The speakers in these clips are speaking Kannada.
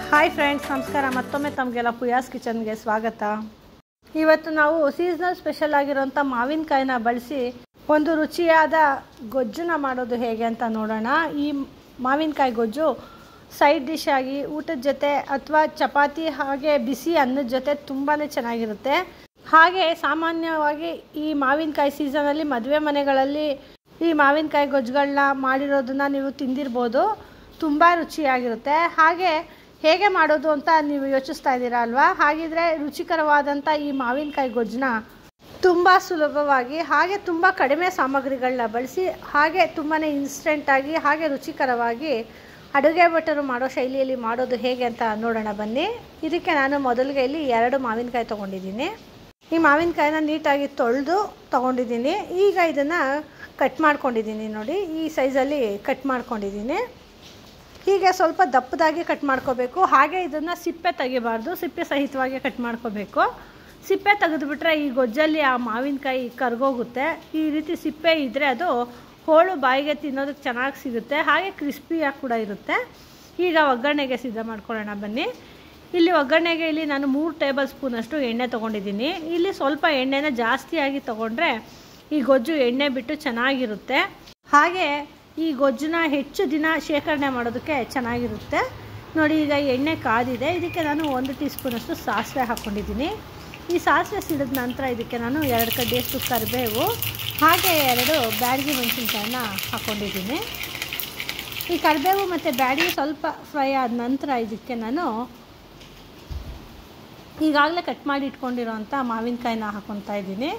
ಹಾಯ್ ಫ್ರೆಂಡ್ಸ್ ನಮಸ್ಕಾರ ಮತ್ತೊಮ್ಮೆ ತಮಗೆಲ್ಲ ಪುಯಾಸ್ ಕಿಚನ್ಗೆ ಸ್ವಾಗತ ಇವತ್ತು ನಾವು ಸೀಸ್ನಲ್ ಸ್ಪೆಷಲ್ ಆಗಿರೋಂಥ ಮಾವಿನಕಾಯಿನ ಬಳಸಿ ಒಂದು ರುಚಿಯಾದ ಗೊಜ್ಜನ್ನ ಮಾಡೋದು ಹೇಗೆ ಅಂತ ನೋಡೋಣ ಈ ಮಾವಿನಕಾಯಿ ಗೊಜ್ಜು ಸೈಡ್ ಡಿಶ್ ಆಗಿ ಊಟದ ಜೊತೆ ಅಥವಾ ಚಪಾತಿ ಹಾಗೆ ಬಿಸಿ ಅನ್ನದ ಜೊತೆ ತುಂಬಾ ಚೆನ್ನಾಗಿರುತ್ತೆ ಹಾಗೆ ಸಾಮಾನ್ಯವಾಗಿ ಈ ಮಾವಿನಕಾಯಿ ಸೀಸನಲ್ಲಿ ಮದುವೆ ಮನೆಗಳಲ್ಲಿ ಈ ಮಾವಿನಕಾಯಿ ಗೊಜ್ಜುಗಳನ್ನ ಮಾಡಿರೋದನ್ನ ನೀವು ತಿಂದಿರ್ಬೋದು ತುಂಬ ರುಚಿಯಾಗಿರುತ್ತೆ ಹಾಗೆ ಹೇಗೆ ಮಾಡೋದು ಅಂತ ನೀವು ಯೋಚಿಸ್ತಾ ಇದ್ದೀರಾ ಅಲ್ವಾ ಹಾಗಿದ್ರೆ ರುಚಿಕರವಾದಂಥ ಈ ಮಾವಿನಕಾಯಿ ಗೊಜ್ಜನ್ನ ತುಂಬ ಸುಲಭವಾಗಿ ಹಾಗೆ ತುಂಬ ಕಡಿಮೆ ಸಾಮಗ್ರಿಗಳನ್ನ ಬಳಸಿ ಹಾಗೆ ತುಂಬಾ ಇನ್ಸ್ಟೆಂಟಾಗಿ ಹಾಗೆ ರುಚಿಕರವಾಗಿ ಅಡುಗೆ ಭಟ್ಟರು ಮಾಡೋ ಶೈಲಿಯಲ್ಲಿ ಮಾಡೋದು ಹೇಗೆ ಅಂತ ನೋಡೋಣ ಬನ್ನಿ ಇದಕ್ಕೆ ನಾನು ಮೊದಲಿಗೆ ಇಲ್ಲಿ ಎರಡು ಮಾವಿನಕಾಯಿ ತೊಗೊಂಡಿದ್ದೀನಿ ಈ ಮಾವಿನಕಾಯಿನ ನೀಟಾಗಿ ತೊಳೆದು ತೊಗೊಂಡಿದ್ದೀನಿ ಈಗ ಇದನ್ನು ಕಟ್ ಮಾಡ್ಕೊಂಡಿದ್ದೀನಿ ನೋಡಿ ಈ ಸೈಜಲ್ಲಿ ಕಟ್ ಮಾಡ್ಕೊಂಡಿದ್ದೀನಿ ಹೀಗೆ ಸ್ವಲ್ಪ ದಪ್ಪದಾಗಿ ಕಟ್ ಮಾಡ್ಕೋಬೇಕು ಹಾಗೆ ಇದನ್ನು ಸಿಪ್ಪೆ ತೆಗಿಬಾರ್ದು ಸಿಪ್ಪೆ ಸಹಿತವಾಗಿ ಕಟ್ ಮಾಡ್ಕೋಬೇಕು ಸಿಪ್ಪೆ ತೆಗೆದುಬಿಟ್ರೆ ಈ ಗೊಜ್ಜಲ್ಲಿ ಆ ಮಾವಿನಕಾಯಿ ಕರ್ಗೋಗುತ್ತೆ ಈ ರೀತಿ ಸಿಪ್ಪೆ ಇದ್ದರೆ ಅದು ಹೋಳು ಬಾಯಿಗೆ ತಿನ್ನೋದಕ್ಕೆ ಚೆನ್ನಾಗಿ ಸಿಗುತ್ತೆ ಹಾಗೆ ಕ್ರಿಸ್ಪಿಯಾಗಿ ಕೂಡ ಇರುತ್ತೆ ಈಗ ಒಗ್ಗರಣೆಗೆ ಸಿದ್ಧ ಮಾಡ್ಕೊಳ್ಳೋಣ ಬನ್ನಿ ಇಲ್ಲಿ ಒಗ್ಗರಣೆಗೆ ಇಲ್ಲಿ ನಾನು ಮೂರು ಟೇಬಲ್ ಸ್ಪೂನಷ್ಟು ಎಣ್ಣೆ ತೊಗೊಂಡಿದ್ದೀನಿ ಇಲ್ಲಿ ಸ್ವಲ್ಪ ಎಣ್ಣೆನ ಜಾಸ್ತಿಯಾಗಿ ತೊಗೊಂಡ್ರೆ ಈ ಗೊಜ್ಜು ಎಣ್ಣೆ ಬಿಟ್ಟು ಚೆನ್ನಾಗಿರುತ್ತೆ ಹಾಗೆ ಈ ಗೊಜ್ಜನ್ನ ಹೆಚ್ಚು ದಿನ ಶೇಖರಣೆ ಮಾಡೋದಕ್ಕೆ ಚೆನ್ನಾಗಿರುತ್ತೆ ನೋಡಿ ಈಗ ಎಣ್ಣೆ ಕಾದಿದೆ ಇದಕ್ಕೆ ನಾನು ಒಂದು ಟೀ ಸ್ಪೂನಷ್ಟು ಸಾಸಿವೆ ಹಾಕ್ಕೊಂಡಿದ್ದೀನಿ ಈ ಸಾಸಿವೆ ಸಿಡಿದ ನಂತರ ಇದಕ್ಕೆ ನಾನು ಎರಡು ಕಡ್ಡಿಯಷ್ಟು ಕರಿಬೇವು ಹಾಗೆ ಎರಡು ಬ್ಯಾಡಗಿ ಮೆಣಸಿನ್ಕಾಯನ್ನ ಹಾಕ್ಕೊಂಡಿದ್ದೀನಿ ಈ ಕರಿಬೇವು ಮತ್ತು ಬ್ಯಾಡಗಿ ಸ್ವಲ್ಪ ಫ್ರೈ ಆದ ನಂತರ ಇದಕ್ಕೆ ನಾನು ಈಗಾಗಲೇ ಕಟ್ ಮಾಡಿ ಇಟ್ಕೊಂಡಿರೋಂಥ ಮಾವಿನಕಾಯಿನ ಹಾಕ್ಕೊತಾ ಇದ್ದೀನಿ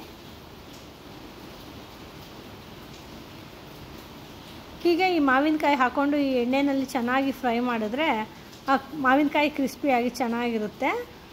ಹೀಗೆ ಈ ಮಾವಿನಕಾಯಿ ಹಾಕ್ಕೊಂಡು ಈ ಎಣ್ಣೆಯಲ್ಲಿ ಚೆನ್ನಾಗಿ ಫ್ರೈ ಮಾಡಿದ್ರೆ ಆ ಮಾವಿನಕಾಯಿ ಕ್ರಿಸ್ಪಿಯಾಗಿ ಚೆನ್ನಾಗಿರುತ್ತೆ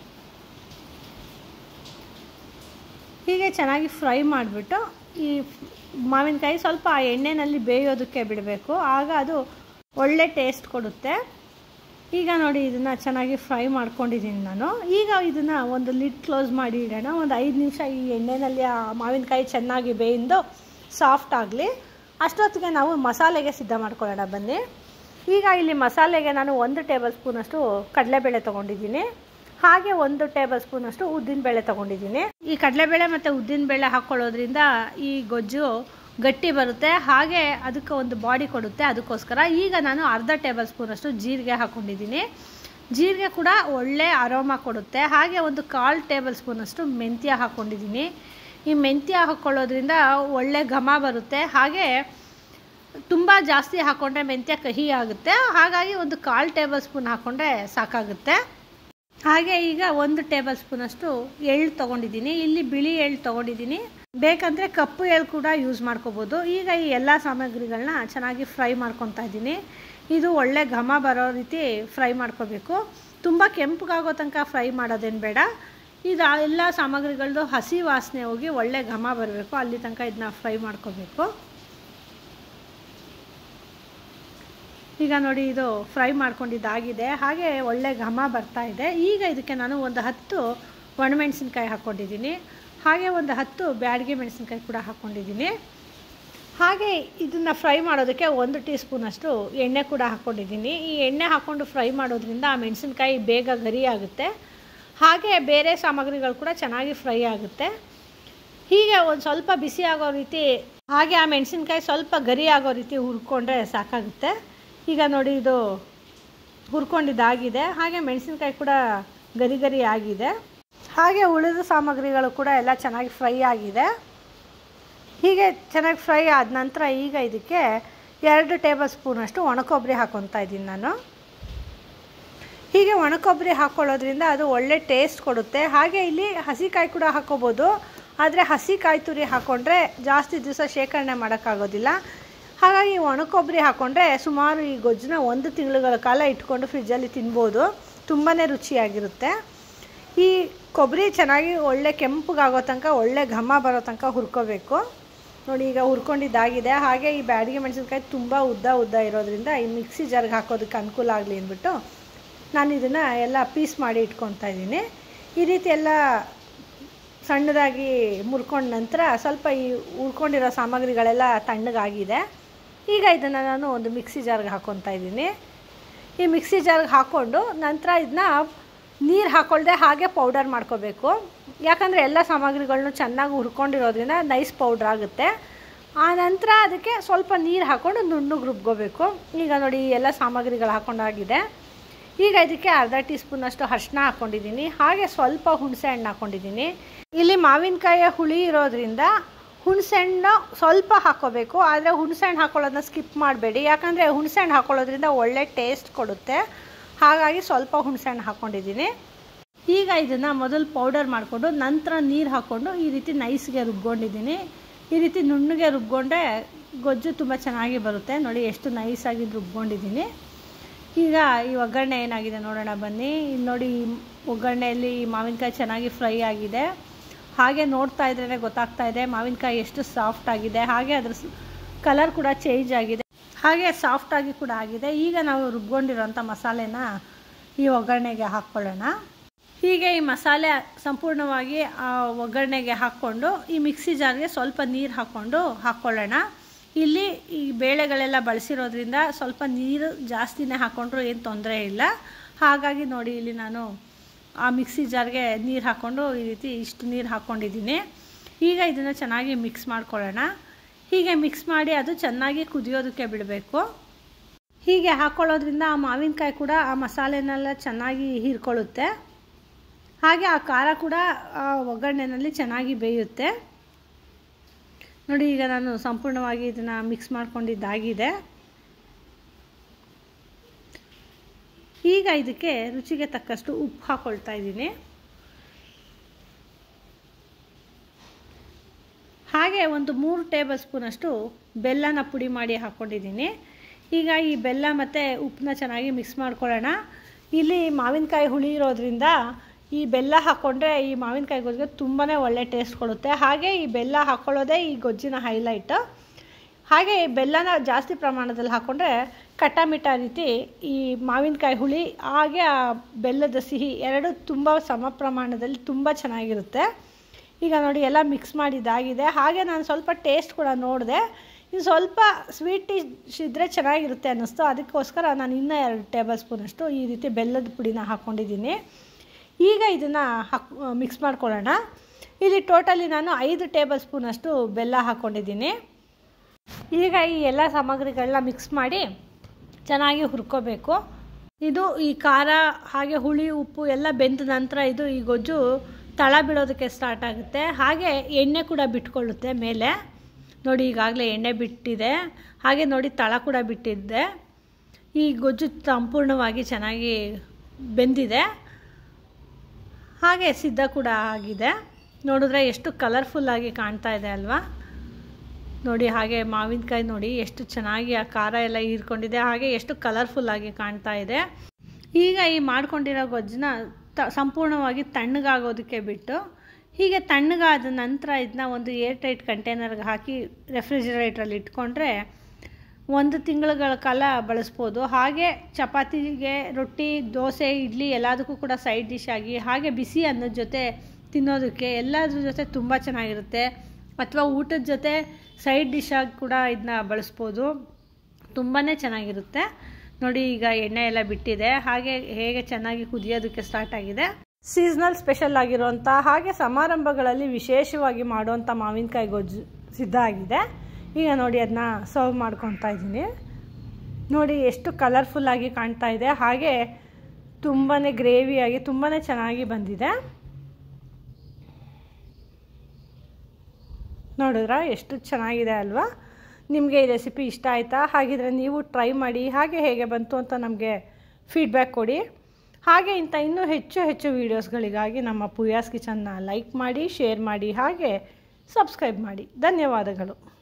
ಹೀಗೆ ಚೆನ್ನಾಗಿ ಫ್ರೈ ಮಾಡಿಬಿಟ್ಟು ಈ ಮಾವಿನಕಾಯಿ ಸ್ವಲ್ಪ ಆ ಎಣ್ಣೆಯಲ್ಲಿ ಬೇಯೋದಕ್ಕೆ ಬಿಡಬೇಕು ಆಗ ಅದು ಒಳ್ಳೆ ಟೇಸ್ಟ್ ಕೊಡುತ್ತೆ ಈಗ ನೋಡಿ ಇದನ್ನು ಚೆನ್ನಾಗಿ ಫ್ರೈ ಮಾಡ್ಕೊಂಡಿದ್ದೀನಿ ನಾನು ಈಗ ಇದನ್ನು ಒಂದು ಲಿಡ್ ಕ್ಲೋಸ್ ಮಾಡಿ ಇಡೋಣ ಒಂದು ಐದು ನಿಮಿಷ ಈ ಎಣ್ಣೆಯಲ್ಲಿ ಆ ಮಾವಿನಕಾಯಿ ಚೆನ್ನಾಗಿ ಬೇಯಿಂದು ಸಾಫ್ಟ್ ಆಗಲಿ ಅಷ್ಟೊತ್ತಿಗೆ ನಾವು ಮಸಾಲೆಗೆ ಸಿದ್ಧ ಮಾಡ್ಕೊಳ್ಳೋಣ ಬನ್ನಿ ಈಗ ಇಲ್ಲಿ ಮಸಾಲೆಗೆ ನಾನು ಒಂದು ಟೇಬಲ್ ಸ್ಪೂನಷ್ಟು ಕಡಲೆಬೇಳೆ ತೊಗೊಂಡಿದ್ದೀನಿ ಹಾಗೆ ಒಂದು ಟೇಬಲ್ ಸ್ಪೂನಷ್ಟು ಉದ್ದಿನಬೇಳೆ ತೊಗೊಂಡಿದ್ದೀನಿ ಈ ಕಡಲೆಬೇಳೆ ಮತ್ತು ಉದ್ದಿನಬೇಳೆ ಹಾಕ್ಕೊಳ್ಳೋದ್ರಿಂದ ಈ ಗೊಜ್ಜು ಗಟ್ಟಿ ಬರುತ್ತೆ ಹಾಗೆ ಅದಕ್ಕೆ ಒಂದು ಬಾಡಿ ಕೊಡುತ್ತೆ ಅದಕ್ಕೋಸ್ಕರ ಈಗ ನಾನು ಅರ್ಧ ಟೇಬಲ್ ಸ್ಪೂನಷ್ಟು ಜೀರಿಗೆ ಹಾಕ್ಕೊಂಡಿದ್ದೀನಿ ಜೀರಿಗೆ ಕೂಡ ಒಳ್ಳೆ ಅರೋಮ ಕೊಡುತ್ತೆ ಹಾಗೆ ಒಂದು ಕಾಲು ಟೇಬಲ್ ಸ್ಪೂನಷ್ಟು ಮೆಂತ್ಯ ಹಾಕ್ಕೊಂಡಿದ್ದೀನಿ ಈ ಮೆಂತ್ಯ ಹಾಕ್ಕೊಳ್ಳೋದ್ರಿಂದ ಒಳ್ಳೆ ಘಮ ಬರುತ್ತೆ ಹಾಗೆ ತುಂಬ ಜಾಸ್ತಿ ಹಾಕ್ಕೊಂಡ್ರೆ ಮೆಂತ್ಯ ಕಹಿ ಆಗುತ್ತೆ ಹಾಗಾಗಿ ಒಂದು ಕಾಲು ಟೇಬಲ್ ಸ್ಪೂನ್ ಹಾಕ್ಕೊಂಡ್ರೆ ಸಾಕಾಗುತ್ತೆ ಹಾಗೆ ಈಗ ಒಂದು ಟೇಬಲ್ ಸ್ಪೂನಷ್ಟು ಎಳ್ಳು ತೊಗೊಂಡಿದ್ದೀನಿ ಇಲ್ಲಿ ಬಿಳಿ ಎಳ್ಳು ತೊಗೊಂಡಿದ್ದೀನಿ ಬೇಕಂದರೆ ಕಪ್ಪು ಎಳ್ಳು ಕೂಡ ಯೂಸ್ ಮಾಡ್ಕೋಬೋದು ಈಗ ಈ ಎಲ್ಲ ಸಾಮಗ್ರಿಗಳನ್ನ ಚೆನ್ನಾಗಿ ಫ್ರೈ ಮಾಡ್ಕೊತಾ ಇದ್ದೀನಿ ಇದು ಒಳ್ಳೆ ಘಮ ಬರೋ ರೀತಿ ಫ್ರೈ ಮಾಡ್ಕೋಬೇಕು ತುಂಬ ಕೆಂಪಗಾಗೋ ತನಕ ಫ್ರೈ ಮಾಡೋದೇನು ಬೇಡ ಇದು ಎಲ್ಲ ಸಾಮಗ್ರಿಗಳದ್ದು ಹಸಿ ವಾಸನೆ ಹೋಗಿ ಒಳ್ಳೆ ಘಮ ಬರಬೇಕು ಅಲ್ಲಿ ತನಕ ಇದನ್ನ ಫ್ರೈ ಮಾಡ್ಕೋಬೇಕು ಈಗ ನೋಡಿ ಇದು ಫ್ರೈ ಮಾಡ್ಕೊಂಡಿದ್ದಾಗಿದೆ ಹಾಗೆ ಒಳ್ಳೆ ಘಮ ಬರ್ತಾ ಇದೆ ಈಗ ಇದಕ್ಕೆ ನಾನು ಒಂದು ಹತ್ತು ಒಣಮೆಣಸಿನ್ಕಾಯಿ ಹಾಕ್ಕೊಂಡಿದ್ದೀನಿ ಹಾಗೆ ಒಂದು ಹತ್ತು ಬ್ಯಾಡಗಿ ಮೆಣಸಿನ್ಕಾಯಿ ಕೂಡ ಹಾಕ್ಕೊಂಡಿದ್ದೀನಿ ಹಾಗೆ ಇದನ್ನು ಫ್ರೈ ಮಾಡೋದಕ್ಕೆ ಒಂದು ಟೀ ಸ್ಪೂನಷ್ಟು ಎಣ್ಣೆ ಕೂಡ ಹಾಕ್ಕೊಂಡಿದ್ದೀನಿ ಈ ಎಣ್ಣೆ ಹಾಕ್ಕೊಂಡು ಫ್ರೈ ಮಾಡೋದ್ರಿಂದ ಆ ಮೆಣಸಿನ್ಕಾಯಿ ಬೇಗ ಗರಿ ಆಗುತ್ತೆ ಹಾಗೆ ಬೇರೆ ಸಾಮಗ್ರಿಗಳು ಕೂಡ ಚೆನ್ನಾಗಿ ಫ್ರೈ ಆಗುತ್ತೆ ಹೀಗೆ ಒಂದು ಸ್ವಲ್ಪ ಬಿಸಿ ಆಗೋ ರೀತಿ ಹಾಗೆ ಆ ಮೆಣಸಿನ್ಕಾಯಿ ಸ್ವಲ್ಪ ಗರಿ ಆಗೋ ರೀತಿ ಹುರ್ಕೊಂಡ್ರೆ ಸಾಕಾಗುತ್ತೆ ಈಗ ನೋಡಿ ಇದು ಹುರ್ಕೊಂಡಿದ್ದಾಗಿದೆ ಹಾಗೆ ಮೆಣಸಿನ್ಕಾಯಿ ಕೂಡ ಗರಿ ಗರಿ ಆಗಿದೆ ಹಾಗೆ ಉಳಿದ ಸಾಮಗ್ರಿಗಳು ಕೂಡ ಎಲ್ಲ ಚೆನ್ನಾಗಿ ಫ್ರೈ ಆಗಿದೆ ಹೀಗೆ ಚೆನ್ನಾಗಿ ಫ್ರೈ ಆದ ನಂತರ ಈಗ ಇದಕ್ಕೆ ಎರಡು ಟೇಬಲ್ ಸ್ಪೂನಷ್ಟು ಒಣಕೊಬ್ಬರಿ ಹಾಕ್ಕೊತಾ ಇದ್ದೀನಿ ನಾನು ಹೀಗೆ ಒಣಕೊಬ್ಬರಿ ಹಾಕ್ಕೊಳ್ಳೋದ್ರಿಂದ ಅದು ಒಳ್ಳೆ ಟೇಸ್ಟ್ ಕೊಡುತ್ತೆ ಹಾಗೆ ಇಲ್ಲಿ ಹಸಿಕಾಯಿ ಕೂಡ ಹಾಕ್ಕೋಬೋದು ಆದರೆ ಹಸಿ ಕಾಯಿ ತುರಿ ಹಾಕ್ಕೊಂಡ್ರೆ ಜಾಸ್ತಿ ದಿವಸ ಶೇಖರಣೆ ಮಾಡೋಕ್ಕಾಗೋದಿಲ್ಲ ಹಾಗಾಗಿ ಒಣಕೊಬ್ಬರಿ ಹಾಕ್ಕೊಂಡ್ರೆ ಸುಮಾರು ಈ ಗೊಜ್ಜನ್ನ ಒಂದು ತಿಂಗಳುಗಳ ಕಾಲ ಇಟ್ಕೊಂಡು ಫ್ರಿಜ್ಜಲ್ಲಿ ತಿನ್ಬೋದು ತುಂಬಾ ರುಚಿಯಾಗಿರುತ್ತೆ ಈ ಕೊಬ್ಬರಿ ಚೆನ್ನಾಗಿ ಒಳ್ಳೆ ಕೆಂಪಗಾಗೋ ತನಕ ಒಳ್ಳೆ ಘಮ ಬರೋ ತನಕ ಹುರ್ಕೋಬೇಕು ನೋಡಿ ಈಗ ಹುರ್ಕೊಂಡಿದ್ದಾಗಿದೆ ಹಾಗೆ ಈ ಬ್ಯಾಡಿಗೆ ಮೆಣಸಿನ್ಕಾಯಿ ತುಂಬ ಉದ್ದ ಉದ್ದ ಇರೋದ್ರಿಂದ ಈ ಮಿಕ್ಸಿ ಜಾರ್ಗೆ ಹಾಕೋದಕ್ಕೆ ಅನುಕೂಲ ಆಗಲಿ ಅಂದ್ಬಿಟ್ಟು ನಾನು ಇದನ್ನು ಎಲ್ಲ ಪೀಸ್ ಮಾಡಿ ಇಟ್ಕೊತಾ ಇದ್ದೀನಿ ಈ ರೀತಿ ಎಲ್ಲ ಸಣ್ಣದಾಗಿ ಮುರ್ಕೊಂಡ ನಂತರ ಸ್ವಲ್ಪ ಈ ಹುರ್ಕೊಂಡಿರೋ ಸಾಮಗ್ರಿಗಳೆಲ್ಲ ತಣ್ಣಗಾಗಿದೆ ಈಗ ಇದನ್ನು ನಾನು ಒಂದು ಮಿಕ್ಸಿ ಜಾರ್ಗೆ ಹಾಕ್ಕೊತಾ ಇದ್ದೀನಿ ಈ ಮಿಕ್ಸಿ ಜಾರ್ಗೆ ಹಾಕ್ಕೊಂಡು ನಂತರ ಇದನ್ನ ನೀರು ಹಾಕ್ಕೊಳ್ದೆ ಹಾಗೆ ಪೌಡರ್ ಮಾಡ್ಕೋಬೇಕು ಯಾಕಂದರೆ ಎಲ್ಲ ಸಾಮಗ್ರಿಗಳನ್ನೂ ಚೆನ್ನಾಗಿ ಹುರ್ಕೊಂಡಿರೋದ್ರಿಂದ ನೈಸ್ ಪೌಡ್ರ್ ಆಗುತ್ತೆ ಆ ನಂತರ ಅದಕ್ಕೆ ಸ್ವಲ್ಪ ನೀರು ಹಾಕ್ಕೊಂಡು ನುಣ್ಣಗೆ ರುಬ್ಕೋಬೇಕು ಈಗ ನೋಡಿ ಎಲ್ಲ ಸಾಮಗ್ರಿಗಳು ಹಾಕ್ಕೊಂಡಾಗಿದೆ ಈಗ ಇದಕ್ಕೆ ಅರ್ಧ ಟೀ ಸ್ಪೂನಷ್ಟು ಅರಿಶಿನ ಹಾಕ್ಕೊಂಡಿದ್ದೀನಿ ಹಾಗೆ ಸ್ವಲ್ಪ ಹುಣಸೆ ಹಣ್ಣು ಹಾಕ್ಕೊಂಡಿದ್ದೀನಿ ಇಲ್ಲಿ ಮಾವಿನಕಾಯಿಯ ಹುಳಿ ಇರೋದ್ರಿಂದ ಹುಣಸೆ ಹಣ್ಣು ಸ್ವಲ್ಪ ಹಾಕ್ಕೋಬೇಕು ಆದರೆ ಹುಣಸೆ ಹಣ್ಣು ಹಾಕ್ಕೊಳ್ಳೋದನ್ನ ಸ್ಕಿಪ್ ಮಾಡಬೇಡಿ ಯಾಕಂದರೆ ಹುಣಸೆ ಹಣ್ಣು ಹಾಕ್ಕೊಳ್ಳೋದ್ರಿಂದ ಒಳ್ಳೆ ಟೇಸ್ಟ್ ಕೊಡುತ್ತೆ ಹಾಗಾಗಿ ಸ್ವಲ್ಪ ಹುಣಸೆ ಹಣ್ಣು ಹಾಕ್ಕೊಂಡಿದ್ದೀನಿ ಈಗ ಇದನ್ನು ಮೊದಲು ಪೌಡರ್ ಮಾಡಿಕೊಂಡು ನಂತರ ನೀರು ಹಾಕ್ಕೊಂಡು ಈ ರೀತಿ ನೈಸ್ಗೆ ರುಬ್ಕೊಂಡಿದ್ದೀನಿ ಈ ರೀತಿ ನುಣ್ಣಗೆ ರುಬ್ಕೊಂಡ್ರೆ ಗೊಜ್ಜು ತುಂಬ ಚೆನ್ನಾಗಿ ಬರುತ್ತೆ ನೋಡಿ ಎಷ್ಟು ನೈಸಾಗಿ ರುಬ್ಕೊಂಡಿದ್ದೀನಿ ಈಗ ಈ ಒಗ್ಗರಣೆ ಏನಾಗಿದೆ ನೋಡೋಣ ಬನ್ನಿ ಇಲ್ಲಿ ನೋಡಿ ಈ ಒಗ್ಗರಣೆಯಲ್ಲಿ ಮಾವಿನಕಾಯಿ ಚೆನ್ನಾಗಿ ಫ್ರೈ ಆಗಿದೆ ಹಾಗೆ ನೋಡ್ತಾ ಇದ್ರೇ ಗೊತ್ತಾಗ್ತಾ ಇದೆ ಮಾವಿನಕಾಯಿ ಎಷ್ಟು ಸಾಫ್ಟ್ ಆಗಿದೆ ಹಾಗೆ ಅದ್ರ ಕಲರ್ ಕೂಡ ಚೇಂಜ್ ಆಗಿದೆ ಹಾಗೆ ಸಾಫ್ಟಾಗಿ ಕೂಡ ಆಗಿದೆ ಈಗ ನಾವು ರುಬ್ಕೊಂಡಿರೋಂಥ ಮಸಾಲೆನ ಈ ಒಗ್ಗರಣೆಗೆ ಹಾಕ್ಕೊಳ್ಳೋಣ ಹೀಗೆ ಈ ಮಸಾಲೆ ಸಂಪೂರ್ಣವಾಗಿ ಆ ಒಗ್ಗರಣೆಗೆ ಹಾಕ್ಕೊಂಡು ಈ ಮಿಕ್ಸಿ ಜಾರ್ಗೆ ಸ್ವಲ್ಪ ನೀರು ಹಾಕ್ಕೊಂಡು ಹಾಕ್ಕೊಳ್ಳೋಣ ಇಲ್ಲಿ ಈ ಬೇಳೆಗಳೆಲ್ಲ ಬಳಸಿರೋದ್ರಿಂದ ಸ್ವಲ್ಪ ನೀರು ಜಾಸ್ತಿನೇ ಹಾಕ್ಕೊಂಡ್ರೂ ಏನು ತೊಂದರೆ ಇಲ್ಲ ಹಾಗಾಗಿ ನೋಡಿ ಇಲ್ಲಿ ನಾನು ಆ ಮಿಕ್ಸಿ ಜಾರ್ಗೆ ನೀರು ಹಾಕ್ಕೊಂಡು ಈ ರೀತಿ ಇಷ್ಟು ನೀರು ಹಾಕ್ಕೊಂಡಿದ್ದೀನಿ ಈಗ ಇದನ್ನು ಚೆನ್ನಾಗಿ ಮಿಕ್ಸ್ ಮಾಡ್ಕೊಳ್ಳೋಣ ಹೀಗೆ ಮಿಕ್ಸ್ ಮಾಡಿ ಅದು ಚೆನ್ನಾಗಿ ಕುದಿಯೋದಕ್ಕೆ ಬಿಡಬೇಕು ಹೀಗೆ ಹಾಕ್ಕೊಳ್ಳೋದ್ರಿಂದ ಆ ಮಾವಿನಕಾಯಿ ಕೂಡ ಆ ಮಸಾಲೆನೆಲ್ಲ ಚೆನ್ನಾಗಿ ಹೀರ್ಕೊಳ್ಳುತ್ತೆ ಹಾಗೆ ಆ ಖಾರ ಕೂಡ ಆ ಒಗ್ಗರಣೆನಲ್ಲಿ ಚೆನ್ನಾಗಿ ಬೇಯುತ್ತೆ ನೋಡಿ ಈಗ ನಾನು ಸಂಪೂರ್ಣವಾಗಿ ಇದನ್ನು ಮಿಕ್ಸ್ ಮಾಡ್ಕೊಂಡಿದ್ದಾಗಿದೆ ಈಗ ಇದಕ್ಕೆ ರುಚಿಗೆ ತಕ್ಕಷ್ಟು ಉಪ್ಪು ಹಾಕ್ಕೊಳ್ತಾ ಇದ್ದೀನಿ ಹಾಗೆ ಒಂದು ಮೂರು ಟೇಬಲ್ ಸ್ಪೂನಷ್ಟು ಬೆಲ್ಲನ ಪುಡಿ ಮಾಡಿ ಹಾಕ್ಕೊಂಡಿದ್ದೀನಿ ಈಗ ಈ ಬೆಲ್ಲ ಮತ್ತು ಉಪ್ಪನ್ನ ಚೆನ್ನಾಗಿ ಮಿಕ್ಸ್ ಮಾಡ್ಕೊಳ್ಳೋಣ ಇಲ್ಲಿ ಮಾವಿನಕಾಯಿ ಹುಳಿ ಇರೋದ್ರಿಂದ ಈ ಬೆಲ್ಲ ಹಾಕ್ಕೊಂಡ್ರೆ ಈ ಮಾವಿನಕಾಯಿ ಗೊಜ್ಜಿಗೆ ತುಂಬಾ ಒಳ್ಳೆ ಟೇಸ್ಟ್ ಕೊಡುತ್ತೆ ಹಾಗೆ ಈ ಬೆಲ್ಲ ಹಾಕ್ಕೊಳ್ಳೋದೇ ಈ ಗೊಜ್ಜಿನ ಹೈಲೈಟು ಹಾಗೆ ಬೆಲ್ಲನ ಜಾಸ್ತಿ ಪ್ರಮಾಣದಲ್ಲಿ ಹಾಕ್ಕೊಂಡ್ರೆ ಕಟ್ಟಾಮಿಟ್ಟ ರೀತಿ ಈ ಮಾವಿನಕಾಯಿ ಹುಳಿ ಹಾಗೆ ಆ ಬೆಲ್ಲದ ಸಿಹಿ ಎರಡು ತುಂಬ ಸಮ ಪ್ರಮಾಣದಲ್ಲಿ ತುಂಬ ಚೆನ್ನಾಗಿರುತ್ತೆ ಈಗ ನೋಡಿ ಎಲ್ಲ ಮಿಕ್ಸ್ ಮಾಡಿದ್ದಾಗಿದೆ ಹಾಗೆ ನಾನು ಸ್ವಲ್ಪ ಟೇಸ್ಟ್ ಕೂಡ ನೋಡಿದೆ ಇನ್ನು ಸ್ವಲ್ಪ ಸ್ವೀಟ್ ಇದ್ರೆ ಚೆನ್ನಾಗಿರುತ್ತೆ ಅನ್ನಿಸ್ತು ಅದಕ್ಕೋಸ್ಕರ ನಾನು ಇನ್ನೂ ಎರಡು ಟೇಬಲ್ ಸ್ಪೂನಷ್ಟು ಈ ರೀತಿ ಬೆಲ್ಲದ ಪುಡಿನ ಹಾಕ್ಕೊಂಡಿದ್ದೀನಿ ಈಗ ಇದನ್ನು ಹಾಕ್ ಮಿಕ್ಸ್ ಮಾಡ್ಕೊಳ್ಳೋಣ ಇಲ್ಲಿ ಟೋಟಲಿ ನಾನು ಐದು ಟೇಬಲ್ ಸ್ಪೂನಷ್ಟು ಬೆಲ್ಲ ಹಾಕ್ಕೊಂಡಿದ್ದೀನಿ ಈಗ ಈ ಎಲ್ಲ ಸಾಮಗ್ರಿಗಳನ್ನ ಮಿಕ್ಸ್ ಮಾಡಿ ಚೆನ್ನಾಗಿ ಹುರ್ಕೋಬೇಕು ಇದು ಈ ಖಾರ ಹಾಗೆ ಹುಳಿ ಉಪ್ಪು ಎಲ್ಲ ಬೆಂದ ನಂತರ ಇದು ಈ ಗೊಜ್ಜು ತಳ ಬಿಡೋದಕ್ಕೆ ಸ್ಟಾರ್ಟ್ ಆಗುತ್ತೆ ಹಾಗೆ ಎಣ್ಣೆ ಕೂಡ ಬಿಟ್ಕೊಳ್ಳುತ್ತೆ ಮೇಲೆ ನೋಡಿ ಈಗಾಗಲೇ ಎಣ್ಣೆ ಬಿಟ್ಟಿದೆ ಹಾಗೆ ನೋಡಿ ತಳ ಕೂಡ ಬಿಟ್ಟಿದ್ದೆ ಈ ಗೊಜ್ಜು ಸಂಪೂರ್ಣವಾಗಿ ಚೆನ್ನಾಗಿ ಬೆಂದಿದೆ ಹಾಗೆ ಸಿದ್ಧ ಕೂಡ ಆಗಿದೆ ನೋಡಿದ್ರೆ ಎಷ್ಟು ಕಲರ್ಫುಲ್ಲಾಗಿ ಕಾಣ್ತಾ ಇದೆ ಅಲ್ವಾ ನೋಡಿ ಹಾಗೆ ಮಾವಿನಕಾಯಿ ನೋಡಿ ಎಷ್ಟು ಚೆನ್ನಾಗಿ ಆ ಖಾರ ಎಲ್ಲ ಹೀರ್ಕೊಂಡಿದೆ ಹಾಗೆ ಎಷ್ಟು ಕಲರ್ಫುಲ್ಲಾಗಿ ಕಾಣ್ತಾ ಇದೆ ಈಗ ಈ ಮಾಡ್ಕೊಂಡಿರೋ ಗೊಜ್ಜನ್ನ ತ ಸಂಪೂರ್ಣವಾಗಿ ತಣ್ಣಗಾಗೋದಕ್ಕೆ ಬಿಟ್ಟು ಹೀಗೆ ತಣ್ಣಗಾದ ನಂತರ ಇದನ್ನ ಒಂದು ಏರ್ ಟೈಟ್ ಕಂಟೈನರ್ಗೆ ಹಾಕಿ ರೆಫ್ರಿಜಿರೇಟ್ರಲ್ಲಿ ಇಟ್ಕೊಂಡ್ರೆ ಒಂದು ತಿಂಗಳುಗಳ ಕಾಲ ಬಳಸ್ಬೋದು ಹಾಗೆ ಚಪಾತಿಗೆ ರೊಟ್ಟಿ ದೋಸೆ ಇಡ್ಲಿ ಎಲ್ಲದಕ್ಕೂ ಕೂಡ ಸೈಡ್ ಡಿಶ್ ಆಗಿ ಹಾಗೆ ಬಿಸಿ ಅನ್ನದ ಜೊತೆ ತಿನ್ನೋದಕ್ಕೆ ಎಲ್ಲದ್ರ ಜೊತೆ ತುಂಬ ಚೆನ್ನಾಗಿರುತ್ತೆ ಅಥವಾ ಊಟದ ಜೊತೆ ಸೈಡ್ ಡಿಶ್ ಆಗಿ ಕೂಡ ಇದನ್ನ ಬಳಸ್ಬೋದು ತುಂಬಾ ಚೆನ್ನಾಗಿರುತ್ತೆ ನೋಡಿ ಈಗ ಎಣ್ಣೆ ಎಲ್ಲ ಬಿಟ್ಟಿದೆ ಹಾಗೆ ಹೇಗೆ ಚೆನ್ನಾಗಿ ಕುದಿಯೋದಕ್ಕೆ ಸ್ಟಾರ್ಟ್ ಆಗಿದೆ ಸೀಸ್ನಲ್ ಸ್ಪೆಷಲ್ ಆಗಿರುವಂಥ ಹಾಗೆ ಸಮಾರಂಭಗಳಲ್ಲಿ ವಿಶೇಷವಾಗಿ ಮಾಡುವಂಥ ಮಾವಿನಕಾಯಿ ಗೊಜ್ಜು ಸಿದ್ಧ ಆಗಿದೆ ಈಗ ನೋಡಿ ಅದನ್ನ ಸರ್ವ್ ಮಾಡ್ಕೊತಾ ಇದ್ದೀನಿ ನೋಡಿ ಎಷ್ಟು ಕಲರ್ಫುಲ್ಲಾಗಿ ಕಾಣ್ತಾ ಇದೆ ಹಾಗೆ ತುಂಬಾ ಗ್ರೇವಿಯಾಗಿ ತುಂಬಾ ಚೆನ್ನಾಗಿ ಬಂದಿದೆ ನೋಡಿದ್ರಾ ಎಷ್ಟು ಚೆನ್ನಾಗಿದೆ ಅಲ್ವಾ ನಿಮಗೆ ಈ ರೆಸಿಪಿ ಇಷ್ಟ ಆಯಿತಾ ಹಾಗಿದ್ರೆ ನೀವು ಟ್ರೈ ಮಾಡಿ ಹಾಗೆ ಹೇಗೆ ಬಂತು ಅಂತ ನಮಗೆ ಫೀಡ್ಬ್ಯಾಕ್ ಕೊಡಿ ಹಾಗೆ ಇಂಥ ಇನ್ನೂ ಹೆಚ್ಚು ಹೆಚ್ಚು ವೀಡಿಯೋಸ್ಗಳಿಗಾಗಿ ನಮ್ಮ ಪುಯಾಸ್ ಕಿಚನ್ನ ಲೈಕ್ ಮಾಡಿ ಶೇರ್ ಮಾಡಿ ಹಾಗೆ ಸಬ್ಸ್ಕ್ರೈಬ್ ಮಾಡಿ ಧನ್ಯವಾದಗಳು